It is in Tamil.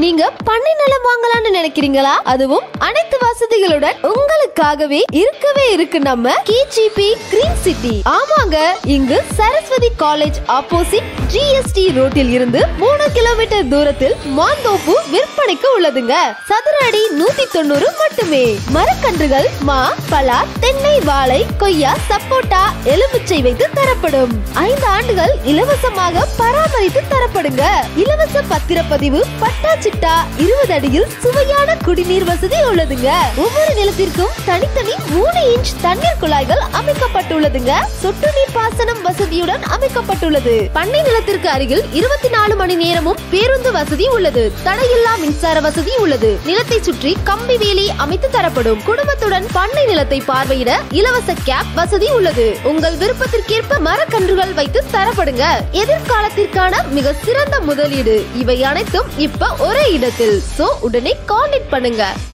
நீங்க பண்ணை நிலம் வாங்கலாம்னு நினைக்கிறீங்களா அதுவும் அனைத்து வசதிகளுடன் உங்களுக்காகவே இருக்கவே இருக்கு நம்ம கேஜிபி கிரீன் சிட்டி ஆமாங்க இங்கு சரஸ்வதி காலேஜ் ஆப்போசிட் ஜிஎஸ்டி ரோட்டில் இருந்து மூணு கிலோமீட்டர் தூரத்தில் மாந்தோப்பு விற்பனைக்கு உள்ளதுங்க சதுர அடி நூத்தி தொண்ணூறு மட்டுமே மரக்கன்றுகள் மா பலா தென்னை வாழை கொய்யா சப்போட்டா எலுமிச்சை வைத்து தரப்படும் ஐந்து ஆண்டுகள் இலவசமாக பராமரித்து தரப்படுங்க இலவச பத்திரப்பதிவு பட்டா சிட்டா இருபது அடியில் சுவையான குடிநீர் வசதி உள்ளதுங்க ஒவ்வொரு நிலத்திற்கும் தனித்தனி மூணு இன்ச் தண்ணீர் குழாய்கள் அமைக்கப்பட்டுள்ளதுங்க சொட்டு நீர் பாசனம் வசதியுடன் அமைக்கப்பட்டுள்ளது பண்ணை நிலத்திற்கு அருகில் இருபத்தி நாலு மணி நேரமும் பேருந்து வசதி உள்ளது தடையில்லா மின்சார வசதி உள்ளது நிலத்தை சுற்றி கம்பி வேலி அமைத்து தரப்படும் குடும்பத்துடன் பண்ணை நிலத்தை பார்வையிட இலவச கேப் வசதி உள்ளது உங்கள் விருப்பத்திற்கேற்ப மரக்கன்றுகள் வைத்து தரப்படுங்க எதிர்காலத்திற்கான மிக சிறந்த முதலீடு இவை அனைத்தும் இப்ப ஒரே இடத்தில் சோ உடனே கான்டாக்ட் பண்ணுங்க